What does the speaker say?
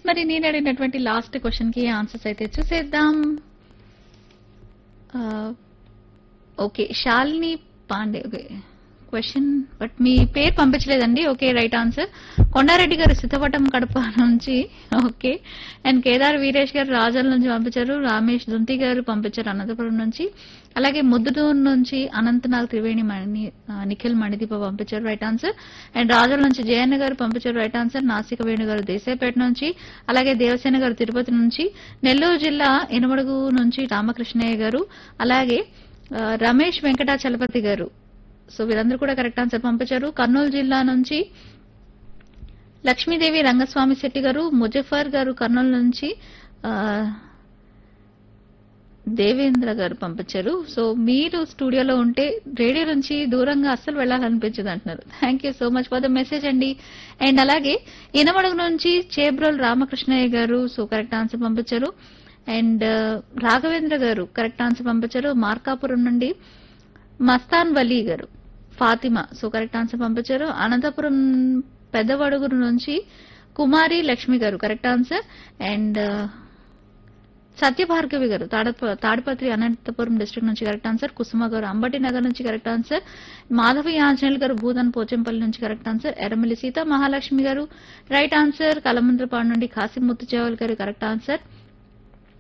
మరి నేను అడిగినటువంటి లాస్ట్ క్వశ్చన్ కి ఆన్సర్స్ అయితే చూసేద్దాం ఆ, okay Shalini Pandey okay question but మీ పేరు పంపించలేదండి ఓకే రైట్ ఆన్సర్ కొండారెడ్డి గారు సిద్ధవటం కడప నుంచి ఓకే అండ్ కేదార్ వీరేష్ గారు రాజాల నుంచి పంపించారు రామేష్ దుంతి గారు పంపించారు అనంతపురం నుంచి అలాగే ముద్దుటూరు నుంచి అనంతనాగ్ త్రివేణి మణి ఆ, నిఖిల్ మణిదీప పంపించారు రైట్ ఆన్సర్ అండ్ రాజుల నుంచి జయన్న గారు పంపించారు రైట్ ఆన్సర్ నాసిక వేణు గారు దేశాయపేట నుంచి అలాగే దేవసేన గారు తిరుపతి నుంచి నెల్లూరు జిల్లా ఇనుమడుగు నుంచి రామకృష్ణయ్య గారు అలాగే ఆ, రమేష్ వెంకటాచలపతి గారు సో వీరందరూ కూడా కరెక్ట్ ఆన్సర్ పంపించారు కర్నూలు జిల్లా నుంచి లక్ష్మీదేవి రంగస్వామి శెట్టి గారు ముజఫర్ గారు కర్నూలు నుంచి ఆ, దేవేంద్ర గారు పంపించారు సో మీరు స్టూడియోలో ఉంటే రేడియో నుంచి దూరంగా అస్సలు వెళ్ళాలనిపించదు అంటున్నారు thank you so much for the message అండి అండ్ అలాగే ఇనమడుగు నుంచి చేబ్రోల్ రామకృష్ణయ్య గారు సో కరెక్ట్ ఆన్సర్ పంపించారు అండ్ రాఘవేంద్ర గారు కరెక్ట్ ఆన్సర్ పంపించారు మార్కాపురం నుండి మస్తాన్ వలీ గారు ఫాతిమా సో కరెక్ట్ ఆన్సర్ పంపించారు అనంతపురం పెద్దవడుగురు నుంచి కుమారి లక్ష్మి గారు కరెక్ట్ ఆన్సర్ అండ్ సత్యభార్గవి గారు తాడప తాడిపత్రి అనంతపురం డిస్ట్రిక్ట్ నుంచి కరెక్ట్ ఆన్సర్ కుసుమ గారు అంబటి నగర్ నుంచి కరెక్ట్ ఆన్సర్ మాధవి ఆంజనేయులు గారు భూదన్ పోచంపల్లి నుంచి కరెక్ట్ ఆన్సర్ ఎర్రమిల్లి సీత మహాలక్ష్మి గారు రైట్ ఆన్సర్ కలమంద్రపాడు నుండి కాసిం ముత్తుచేవల్ గారు కరెక్ట్ ఆన్సర్